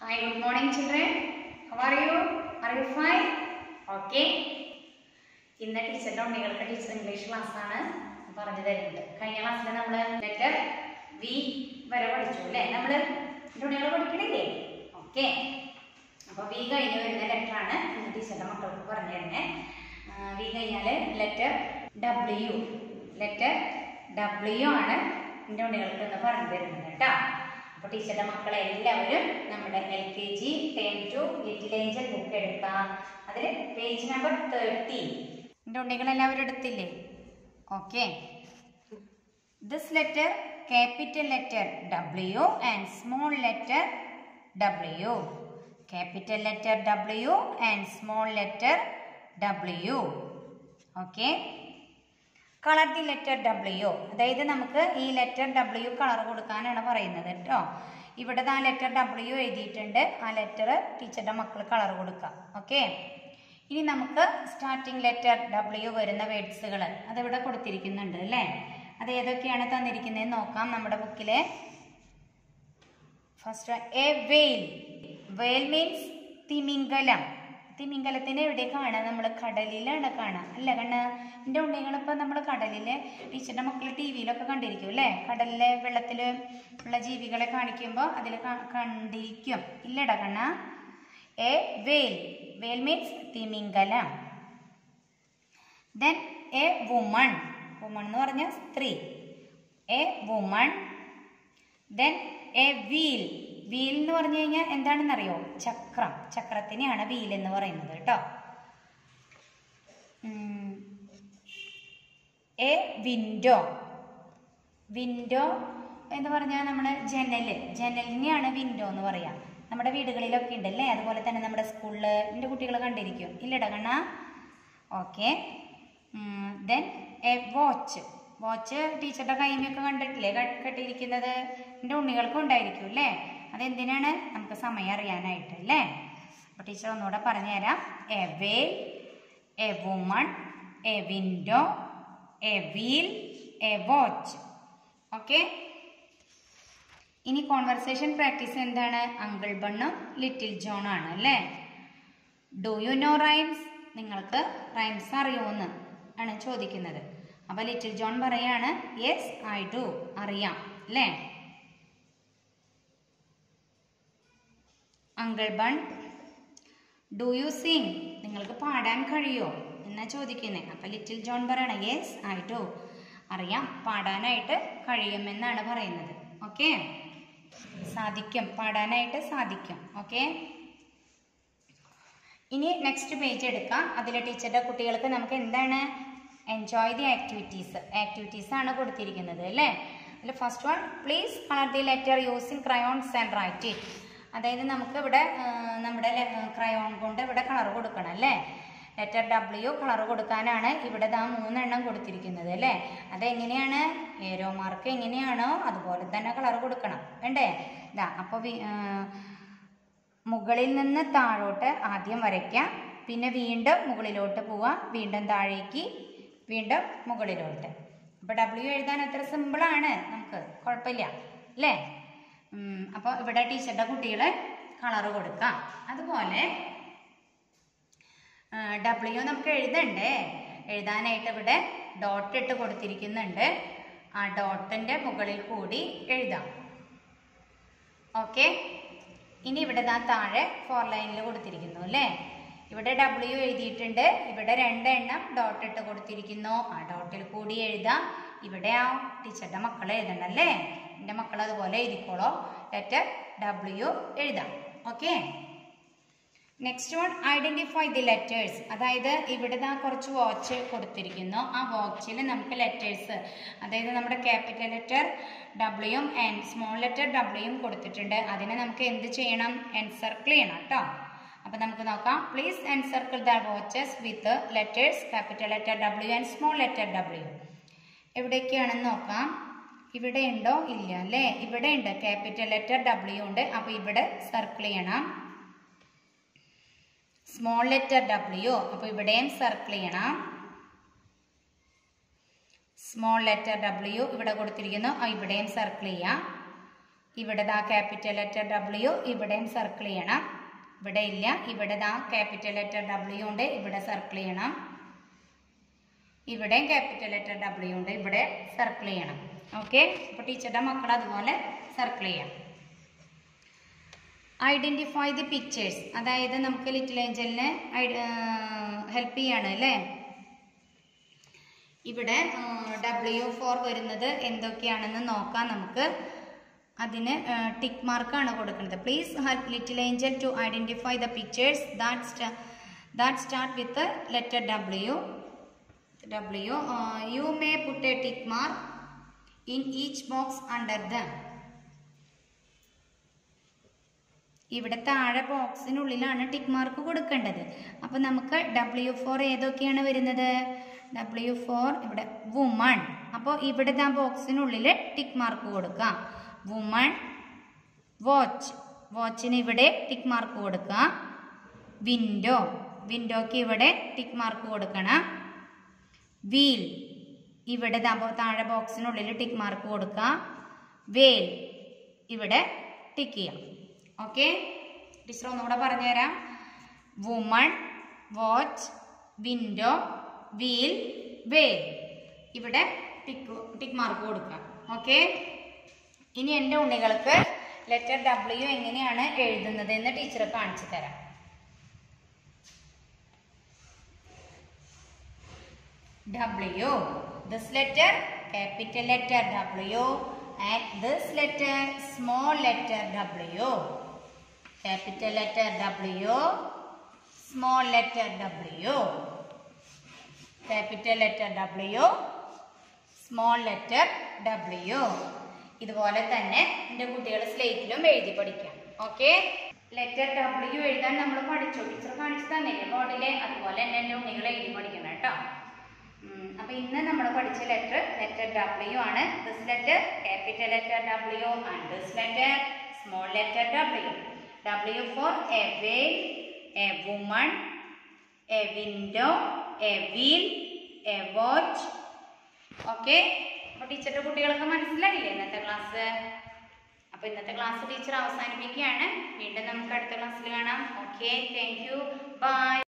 Hi, good morning, children. How are you? Are you fine? Okay. ഇന്ന് ടീച്ചറുടെ ഉണ്ണികൾക്ക് teacher English class ആണ് പറഞ്ഞു തരുന്നത് കഴിഞ്ഞ ക്ലാസ്സിൽ നമ്മൾ ലെറ്റർ വി വരെ പഠിച്ചു അല്ലേ നമ്മൾ എൻ്റെ ഉണ്ണികൾ പഠിക്കണില്ലേ ഓക്കെ അപ്പോൾ വി കഴിഞ്ഞ് വരുന്ന ലെറ്റർ ആണ് ഇന്ന് ടീച്ചറുടെ മക്കൾക്ക് പറഞ്ഞു തരുന്നത് വി കഴിഞ്ഞാൽ ലെറ്റർ ഡബ്ല്യു ലെറ്റർ ഡബ്ല്യു ആണ് എൻ്റെ ഉണ്ണികൾക്ക് ഇന്ന് പറഞ്ഞു തരുന്നത് കേട്ടോ അപ്പോൾ ടീച്ചറുടെ മക്കളെ എല്ലാവരും നമ്മുടെ L K G ten two little angel book എടുക്കാം അതിൽ പേജ് നമ്പർ തേർട്ടി എൻ്റെ ഉണ്ണികൾ എല്ലാവരും എടുത്തില്ലേ okay this letter capital letter W and small letter W capital letter W and small letter W okay colour the letter W അതായത് നമുക്ക് ഈ letter W colour കൊടുക്കാനാണ് പറയുന്നത് കേട്ടോ ഇവിടെ ആ ലെറ്റർ ഡബ്ല്യു എഴുതിയിട്ടുണ്ട് ആ ലെറ്റർ ടീച്ചറുടെ മക്കൾ കളർ കൊടുക്കാം ഓക്കെ ഇനി നമുക്ക് സ്റ്റാർട്ടിംഗ് ലെറ്റർ ഡബ്ല്യു വരുന്ന വേർഡ്സുകൾ അതിവിടെ കൊടുത്തിരിക്കുന്നുണ്ട് അല്ലേ അത് ഏതൊക്കെയാണ് തന്നിരിക്കുന്നതെന്ന് നോക്കാം നമ്മുടെ ബുക്കിലെ ഫസ്റ്റ് എ വെയിൽ വെയിൽ മീൻസ് തിമിംഗലം തിമിംഗലത്തിന് എവിടെ കാണാം നമ്മൾ കടലിലാണ് കാണാം അല്ല കണ്ണ എൻ്റെ ഉണ്ണികളിപ്പോൾ നമ്മൾ കടലിൽ ടീച്ചറിൻ്റെ മക്കൾ ടി വിയിലൊക്കെ കണ്ടിരിക്കും അല്ലേ കടലിലെ വെള്ളത്തിൽ ഉള്ള ജീവികളെ കാണിക്കുമ്പോൾ അതിൽ കണ്ടിരിക്കും ഇല്ലടാ കണ്ണ എ വെയിൽ വെയിൽ മീൻസ് തിമിംഗലം ദെൻ എ വുമൺ വുമൺ എന്ന് പറഞ്ഞാൽ സ്ത്രീ a woman then a wheel wheel എന്ന് പറഞ്ഞു കഴിഞ്ഞാൽ എന്താണെന്നറിയോ ചക്രം ചക്രത്തിനെയാണ് വീൽ എന്ന് പറയുന്നത് കേട്ടോ എ വിൻഡോ വിൻഡോ എന്ന് പറഞ്ഞാൽ നമ്മൾ ജനൽ ജനലിനെയാണ് വിൻഡോ എന്ന് പറയാം നമ്മുടെ വീടുകളിലൊക്കെ ഉണ്ടല്ലേ അതുപോലെ തന്നെ നമ്മുടെ സ്കൂളിൽ എൻ്റെ കുട്ടികൾ കണ്ടിരിക്കും ഇല്ലടാ കണ്ണ okay then a watch watch ടീച്ചറുടെ കൈമയൊക്കെ കണ്ടിട്ടില്ലേ കെട്ടിയിരിക്കുന്നത് എൻ്റെ ഉണ്ണികൾക്കും ഉണ്ടായിരിക്കും അല്ലേ അതെന്തിനാണ് നമുക്ക് സമയം അറിയാനായിട്ട് അല്ലേ അപ്പോൾ ടീച്ചർ ഒന്നുകൂടെ പറഞ്ഞുതരാം a whale a woman a window a wheel a watch okay ഇനി കോൺവെർസേഷൻ പ്രാക്ടീസ് എന്താണ് അങ്കിൾ ബണ്ണും ലിറ്റിൽ ജോൺ ആണ് അല്ലേ ഡു യു നോ റൈംസ് നിങ്ങൾക്ക് റൈംസ് അറിയുമെന്ന് ആണ് ചോദിക്കുന്നത് അപ്പോൾ ലിറ്റിൽ ജോൺ പറയാണ് യെസ് ഐ ഡു അറിയാം അല്ലേ uncle bun do you sing നിങ്ങൾക്ക് പാടാൻ കഴിയോ എന്നാ ചോദിക്കുന്നത് അപ്പം ലിറ്റിൽ ജോൺ പറയണ യെസ് ഐ ഡു അറിയാം പാടാനായിട്ട് കഴിയുമെന്നാണ് പറയുന്നത് ഓക്കെ സാധിക്കും പാടാനായിട്ട് സാധിക്കും ഓക്കെ ഇനി നെക്സ്റ്റ് പേജ് എടുക്കാം അതിലെ ടീച്ചറുടെ കുട്ടികൾക്ക് നമുക്ക് എന്താണ് എൻജോയ് ദി ആക്ടിവിറ്റീസ് ആക്ടിവിറ്റീസ് ആണ് കൊടുത്തിരിക്കുന്നത് അല്ലേ അതിൽ first one please colour the letter using crayons and write it അതായത് നമുക്ക് ഇവിടെ നമ്മുടെ ക്രയോൺ കൊണ്ട് ഇവിടെ കളർ കൊടുക്കണം അല്ലേ ലെറ്റർ ഡബ്ല്യു കളർ കൊടുക്കാനാണ് ഇവിടെ ദാ മൂന്നെണ്ണം കൊടുത്തിരിക്കുന്നത് അല്ലേ അതെങ്ങനെയാണ് ഏരോ മാർക്ക് എങ്ങനെയാണോ അതുപോലെ തന്നെ കളർ കൊടുക്കണം വേണ്ടേ ഇതാ അപ്പോൾ മുകളിൽ നിന്ന് താഴോട്ട് ആദ്യം വരയ്ക്കാം പിന്നെ വീണ്ടും മുകളിലോട്ട് പോവാം വീണ്ടും താഴേക്ക് വീണ്ടും മുകളിലോട്ട് അപ്പോൾ ഡബ്ല്യു എഴുതാൻ അത്ര സിമ്പിളാണ് നമുക്ക് കുഴപ്പമില്ല അല്ലേ അപ്പോൾ ഇവിടെ ടീച്ചറുടെ കുട്ടികൾ കളർ കൊടുക്കാം അതുപോലെ ഡബ്ല്യു നമുക്ക് എഴുതണ്ടേ എഴുതാനായിട്ട് ഇവിടെ ഡോട്ട് ഇട്ട് കൊടുത്തിരിക്കുന്നുണ്ട് ആ ഡോട്ടിൻ്റെ മുകളിൽ കൂടി എഴുതാം ഓക്കെ ഇനി ഇവിടെ ദാ താഴെ ഫോർ ലൈനിൽ കൊടുത്തിരിക്കുന്നു അല്ലേ ഇവിടെ ഡബ്ല്യു എഴുതിയിട്ടുണ്ട് ഇവിടെ രണ്ടെണ്ണം ഡോട്ട് ഇട്ട് കൊടുത്തിരിക്കുന്നു ആ ഡോട്ടിൽ കൂടി എഴുതാം ഇവിടെ ആ ടീച്ചറുടെ മക്കൾ എഴുതണം അല്ലേ എൻ്റെ മക്കൾ അതുപോലെ എഴുതിക്കോളോ ലെറ്റർ ഡബ്ല്യു എഴുതാം okay next one identify the letters അതായത് ഇവിടെ ദാ കുറച്ച് വാച്ച് കൊടുത്തിരിക്കുന്നു ആ വാച്ചിൽ നമുക്ക് ലെറ്റേഴ്സ് അതായത് നമ്മുടെ ക്യാപിറ്റൽ ലെറ്റർ ഡബ്ല്യൂയും ആൻഡ് സ്മോൾ ലെറ്റർ ഡബ്ല്യൂയും കൊടുത്തിട്ടുണ്ട് അതിനെ നമുക്ക് എന്ത് ചെയ്യണം എൻസർക്കിൾ ചെയ്യണം കേട്ടോ അപ്പം നമുക്ക് നോക്കാം please encircle the watches with letters capital letter W and small letter W എവിടെയൊക്കെയാണെന്ന് നോക്കാം ഇവിടെ ഉണ്ടോ ഇല്ല അല്ലേ ഇവിടെ ഉണ്ട് ക്യാപിറ്റൽ ലെറ്റർ ഡബ്ല്യു ഉണ്ട് അപ്പോൾ ഇവിടെ സർക്കിൾ ചെയ്യണം സ്മോൾ ലെറ്റർ ഡബ്ല്യു അപ്പോൾ ഇവിടെയും സർക്കിൾ ചെയ്യണം സ്മോൾ ലെറ്റർ ഡബ്ല്യു ഇവിടെ കൊടുത്തിരിക്കുന്നു ആ ഇവിടെയും സർക്കിൾ ചെയ്യാം ഇവിടെ ദാ ക്യാപിറ്റൽ ലെറ്റർ ഡബ്ല്യു ഇവിടെയും സർക്കിൾ ചെയ്യണം ഇവിടെ ഇല്ല ഇവിടെ ദാ ക്യാപിറ്റൽ ലെറ്റർ ഡബ്ല്യു ഉണ്ട് ഇവിടെ സർക്കിൾ ചെയ്യണം ഇവിടെയും ക്യാപിറ്റൽ ലെറ്റർ ഡബ്ല്യു ഉണ്ട് ഇവിടെ സർക്കിൾ ചെയ്യണം ഓക്കെ അപ്പോൾ ടീച്ചറുടെ മക്കൾ അതുപോലെ സർക്കിൾ ചെയ്യാം ഐഡൻറ്റിഫൈ ദി പിക്ചേഴ്സ് അതായത് നമുക്ക് ലിറ്റിൽ ഏഞ്ചലിനെ ഹെൽപ്പ് ചെയ്യാണ് അല്ലേ ഇവിടെ ഡബ്ല്യു ഫോർ വരുന്നത് എന്തൊക്കെയാണെന്ന് നോക്കാം നമുക്ക് അതിന് ടിക്ക് മാർക്കാണ് കൊടുക്കുന്നത് please help little angel to identify the pictures that that start with letter W W you may put a tick mark in each box under the ഇവിടെ താഴെ ബോക്സിനുള്ളിലാണ് ടിക്ക് മാർക്ക് കൊടുക്കേണ്ടത് അപ്പം നമുക്ക് ഡബ്ല്യു ഫോർ ഏതൊക്കെയാണ് വരുന്നത് W four ഇവിടെ woman അപ്പോൾ ഇവിടെ ആ ബോക്സിനുള്ളിൽ ടിക്ക് മാർക്ക് കൊടുക്കാം വുമൺ വാച്ച് വാച്ചിന് ഇവിടെ ടിക്ക് മാർക്ക് കൊടുക്കാം വിൻഡോ വിൻഡോക്ക് ഇവിടെ ടിക്ക് മാർക്ക് കൊടുക്കണം വീൽ ഇവിടെ ദാ ബോ- താഴെ ബോക്സിനുള്ളിൽ ടിക്ക് മാർക്ക് കൊടുക്കാം വേൽ ഇവിടെ ടിക്ക് ചെയ്യാം ഓക്കെ ടീച്ചർ ഒന്നുകൂടെ പറഞ്ഞുതരാം woman watch window wheel whale ഇവിടെ ടിക്ക് ടിക്ക് മാർക്ക് കൊടുക്കാം ഓക്കെ ഇനി എൻ്റെ ഉണ്ണികൾക്ക് ലെറ്റർ ഡബ്ല്യു എങ്ങനെയാണ് എഴുതുന്നത് എന്ന് ടീച്ചർ കാണിച്ചു തരാം W. This letter, capital letter W and this letter, small letter W. Capital letter W, small letter W. Capital letter W, small letter W ഇതുപോലെ തന്നെ എൻ്റെ കുട്ടികൾ സ്ലേറ്റിലും എഴുതി പഠിക്കാം ഓക്കെ ലെറ്റർ ഡബ്ല്യു എഴുതാൻ നമ്മൾ പഠിച്ചു ടീച്ചർ കാണിച്ചു തന്നില്ലേ ബോർഡിലെ അതുപോലെ തന്നെ എൻ്റെ ഉണ്ണികൾ എഴുതി പഠിക്കണം കേട്ടോ ഉം, അപ്പൊ ഇന്ന് നമ്മൾ പഠിച്ച ലെറ്റർ ലെറ്റർ ഡബ്ല്യു ആണ് this letter capital letter W and this letter small letter W W for a whale a woman a window a wheel a watch okay അപ്പൊ ടീച്ചറുടെ കുട്ടികൾക്ക് മനസ്സിലായില്ലേ ഇന്നത്തെ ക്ലാസ് അപ്പൊ ഇന്നത്തെ ക്ലാസ് ടീച്ചർ അവസാനിപ്പിക്കുകയാണ് വീണ്ടും നമുക്ക് അടുത്ത ക്ലാസ്സിൽ കാണാം ഓക്കെ താങ്ക് യു ബൈ